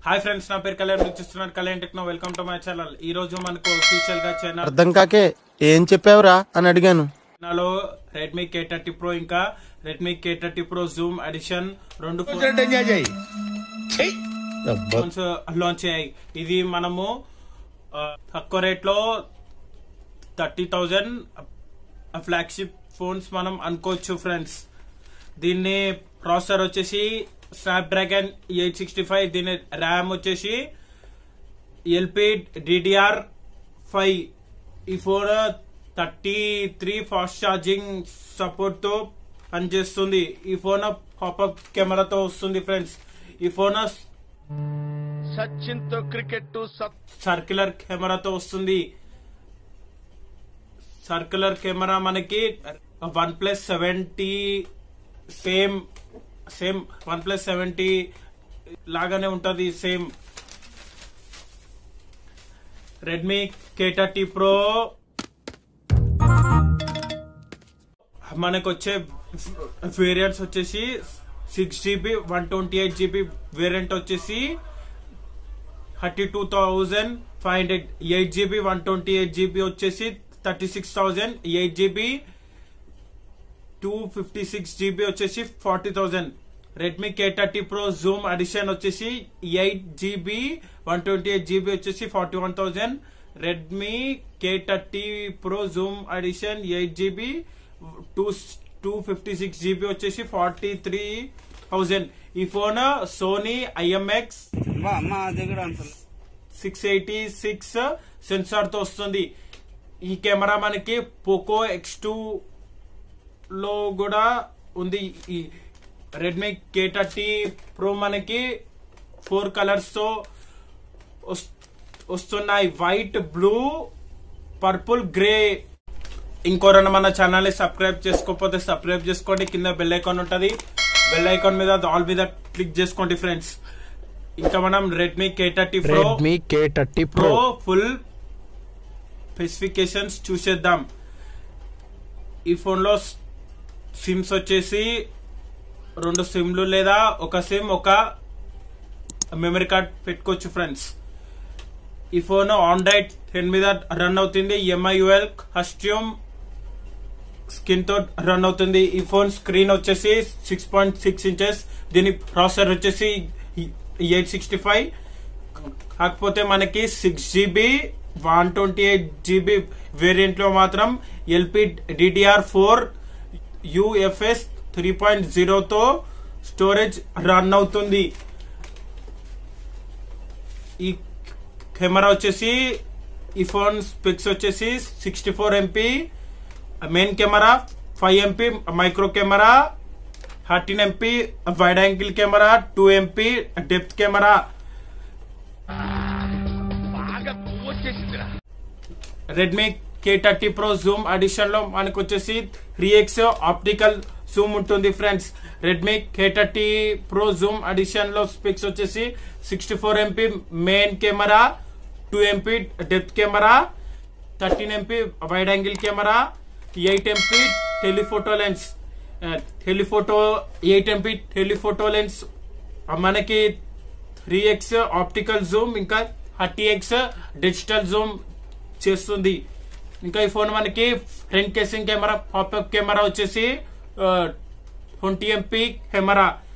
Hi friends నా పేరు కళ్యాణ్ మీరు చూస్తున్నారు Kalyan techno welcome to my channel ఈ రోజు మనకు అఫీషియల్ గా చైనా అర్థం కాకే ఏం చెప్పావురా అని అడిగాను చైనాలో రెడ్మీ కే థర్టీ ప్రో ఇంకా Redmi K thirty pro zoom edition రెండు వచ్చినట్టు ఎంజాయ్ చేయి చెయ్. అబ్బా. ఫోన్స్ లాంచ్ అయ్యాయి ఇది మనము ఆ, తక్కువ రేట్ లో థర్టీ థౌజండ్ ఫ్లాగ్షిప్ ఫోన్స్ మనం అనుకోవచ్చు ఫ్రెండ్స్ దీన్ని ప్రాసెసర్ వచ్చేసి Snapdragon eight sixty five దీని ర్యామ్ వచ్చేసి ఎల్పి డిడిఆర్ ఫైవ్ ఈ phone thirty three fast charging support తో పనిచేస్తుంది ఈ ఫోన్ పాపప్ కెమెరాతో వస్తుంది ఫ్రెండ్స్ ఈ ఫోన్ సచిన్ తో క్రికెట్ సత్ సర్క్యులర్ కెమెరాతో వస్తుంది సర్క్యులర్ కెమెరా మనకి OnePlus seventy same same OnePlus seventy లాగానే ఉంటది same Redmi K thirty pro మనకు వచ్చే వేరియంట్స్ వచ్చేసి six GB one twenty eight GB variant వచ్చేసి thirty two thousand five hundred eight GB one twenty eight GB వచ్చేసి thirty six thousand eight GB two fifty six GB వచ్చేసి forty thousand Redmi K thirty pro zoom edition వచ్చేసి eight GB one twenty eight GB వచ్చేసి forty one thousand Redmi K thirty pro zoom edition eight GB two two fifty six GB వచ్చేసి forty three thousand ఈ phone Sony IMX మా అమ్మ దగ్గర అంత six eighty six censor తో వస్తుంది ఈ కెమెరా మనకి పోకో ఎక్స్ టూ లో కూడా ఉంది ఈ రెడ్మీ కే థర్టీ ప్రో మనకి ఫోర్ కలర్స్ తో వస్- వస్తున్నాయి వైట్ బ్లూ పర్పుల్ గ్రే ఇంకోరైనా మన ఛానల్ ని సబ్స్క్రైబ్ చేసుకోకపోతే సబ్స్క్రైబ్ చేసుకోండి కింద బెల్ ఐకాన్ ఉంటది బెల్ ఐకాన్ మీద ఆల్ మీద క్లిక్ చేసుకోండి ఫ్రెండ్స్ ఇంకా మనం Redmi K thirty pro Redmi K thirty pro pro full specifications చూసేద్దాం ఈ ఫోన్ లో సిమ్స్ వచ్చేసి రెండు సిమ్లు లేదా ఒక సిమ్ ఒక మెమరీ కార్డ్ పెట్టుకోవచ్చు ఫ్రెండ్స్ ఈ ఫోన్ ఆండ్రాయిడ్ టెన్ మీద రన్ అవుతుంది ఎంఐయుఎల్ కస్ట్యూమ్ స్కిన్ తో రన్ అవుతుంది ఈ ఫోన్ స్క్రీన్ వచ్చేసి సిక్స్ పాయింట్ సిక్స్ ఇంచెస్ దీని ప్రాసెసర్ వచ్చేసి ఎయిట్ సిక్స్టీ ఫైవ్ కాకపోతే మనకి six GB one twenty eight GB variant లో మాత్రం LP DDR four UFS three point జీరోతో స్టోరేజ్ రన్ అవుతుంది ఈ కెమెరా వచ్చేసి ఈ ఫోన్ స్పెక్స్ వచ్చేసి sixty four MP main camera five MP micro camera thirteen MP wide angle camera two MP depth camera బాగా కొవ్వు వచ్చేసిందిరా Redmi K thirty pro zoom edition లో మనకు వచ్చేసి త్రీ ఎక్స్ ఆప్టికల్ జూమ్ ఉంటుంది friends Redmi K thirty pro zoom edition లో specs వచ్చేసి sixty four MP main camera two MP depth camera thirteen MP wide angle camera eight MP telephoto lens telephoto eight MP telephoto lens మనకి three X optical zoom ఇంకా thirty X digital Zoom చేస్తుంది ఇంకా ఈ phone మనకి front casing camera popup camera వచ్చేసి twenty MP camera